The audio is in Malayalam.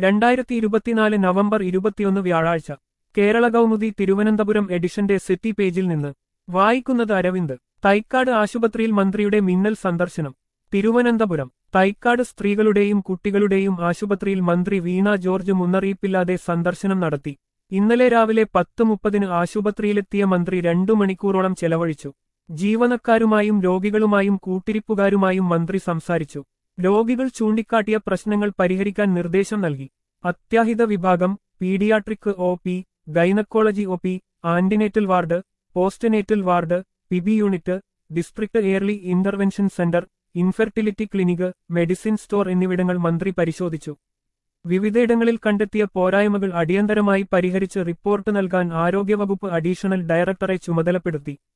രണ്ടായിരത്തി ഇരുപത്തിനാല് നവംബർ ഇരുപത്തിയൊന്ന് വ്യാഴാഴ്ച കേരള കൗമുദി തിരുവനന്തപുരം എഡിഷന്റെ സിറ്റി പേജിൽ നിന്ന് വായിക്കുന്നത് അരവിന്ദ് തൈക്കാട് ആശുപത്രിയിൽ മന്ത്രിയുടെ മിന്നൽ സന്ദർശനം തിരുവനന്തപുരം തൈക്കാട് സ്ത്രീകളുടെയും കുട്ടികളുടെയും ആശുപത്രിയിൽ മന്ത്രി വീണ ജോർജ് മുന്നറിയിപ്പില്ലാതെ സന്ദർശനം നടത്തി ഇന്നലെ രാവിലെ പത്ത് മുപ്പതിന് ആശുപത്രിയിലെത്തിയ മന്ത്രി രണ്ടു മണിക്കൂറോളം ചെലവഴിച്ചു ജീവനക്കാരുമായും രോഗികളുമായും കൂട്ടിരിപ്പുകാരുമായും മന്ത്രി സംസാരിച്ചു രോഗികൾ ചൂണ്ടിക്കാട്ടിയ പ്രശ്നങ്ങൾ പരിഹരിക്കാൻ നിർദ്ദേശം നൽകി അത്യാഹിത വിഭാഗം paediatric O P gynaecology O P antenatal ward postnatal ward PB unit district early intervention centre infertility clinic medicine store എന്നിവിടങ്ങൾ മന്ത്രി പരിശോധിച്ചു വിവിധയിടങ്ങളിൽ കണ്ടെത്തിയ പോരായ്മകൾ അടിയന്തരമായി പരിഹരിച്ച് റിപ്പോർട്ട് നൽകാൻ ആരോഗ്യവകുപ്പ് അഡീഷണൽ ഡയറക്ടറെ ചുമതലപ്പെടുത്തി